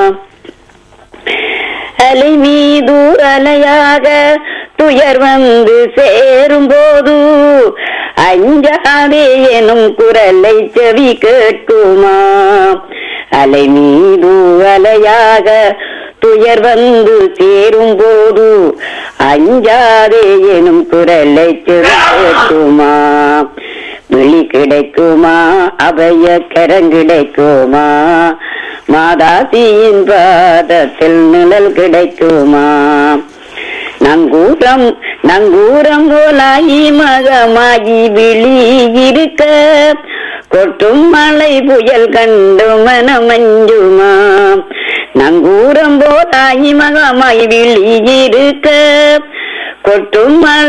அலை மீது அலையாக துயர் வந்து சேரும் போது அஞ்சாதே எனும் குரலை செவி கேட்குமா அலை மீது அலையாக துயர் வந்து சேரும் போது அஞ்சாதே எனும் குரலை செவி கேட்குமா விழி கிடைக்குமா அபய கரம் கிடைக்குமா மாதாசியின் பாதத்தில் நிழல் கிடைக்குமா நங்கூரம் நங்கூரம் போலாயி மகமாகி விழி இருக்க கொட்டும் மழை புயல் கண்டு மனமஞ்சுமா நங்கூரம் போலாயி மகமாய் விழி இருக்க கொட்டும் மழை